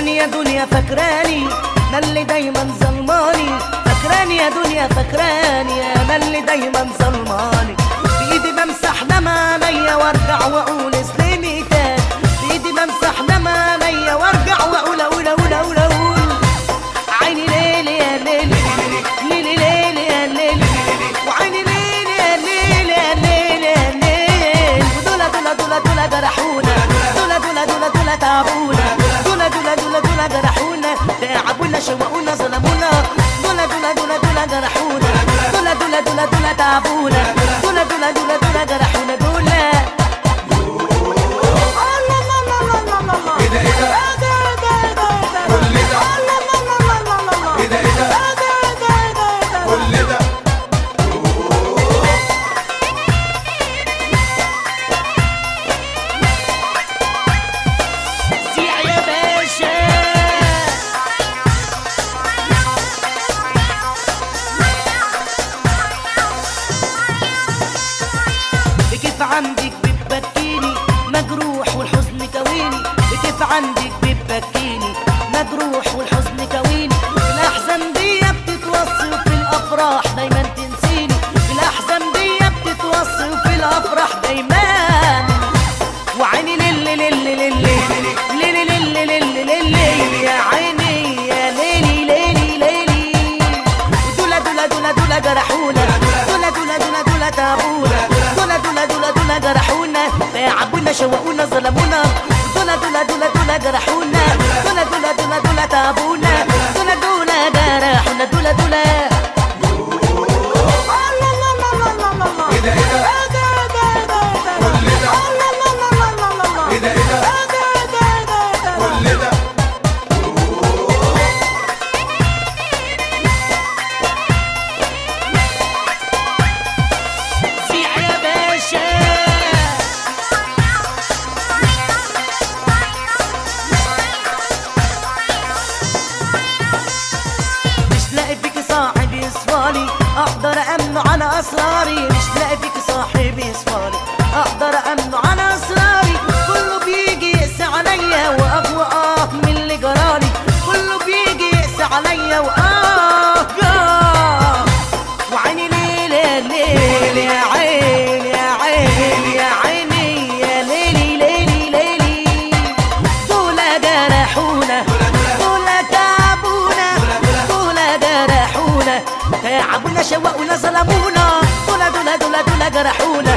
فاكراني يا دنيا فاكراني انا اللي دايما ظلماني فاكراني يا دنيا فاكراني انا اللي دايما ظلماني بايدي بمسح دم عليا وارجع واقول اسلمي تاني بايدي بمسح دم عليا وارجع واقول اقول اقول اقول اقول عيني ليلي يا ليلي ليلي ليلي يا ليلي وعيني ليلي يا ليلي يا ليلي يا ليلي ودولا دولا دولا دولا جرحونا دولا دولا دولا دولا تعبونا دولا دولا دولا دولا جرحونا تعبونا شوقونا ظلمونا دولا دولا دولا دولا جرحونا دولا دولا دولا دولا تعبونا دولا دولا دولا دولا جرحونا دولا ايه ده ايه ده كل ده ايه ده ايه ده كل ده زيع يا باشا بكيف عندك بتبكيني مجروح والحزن كويني بكيف عندك بتبكيني مجروح والحزن كويني الاحزان دي بتتوصي وفي الافراح دايما تنسيني الاحزان دي بتتوصي وفي الافراح دايما وعيني للي للي للي للي للي للي للي يا عيني يا ليلي ليلي ليلي دولا دولا دولا دولا جرحونا دولا دولا دولا دولا تعبونا دولا دولا دولا دولا جرحونا تعبونا شوقونا ظلمونا دولا دولا دولا دولا جرحونا دولا دولا دولا دولا تعبونا دولا دولا جرحونا دولا دولا ايه ده ايه ده كل ده ايه ده ايه ده كل ده زيع يا باشا مش لاقي فيك صاحب يصفالي اقدر امنه على اسراري مش لاقي فيك صاحب يصفالي اقدر امنه على اسراري كله بيجي يقسى عليا واقوى اه من اللي جرالي كله بيجي يقسى عليا واه آه. وعيني ليل يا ليل يا عين يا عين يا عيني يا ليلي ليلي ليلي دول جرحونا دول تعبونا دول جرحونا تعبونا شوقونا ظلمونا دول دول دول دول جرحونا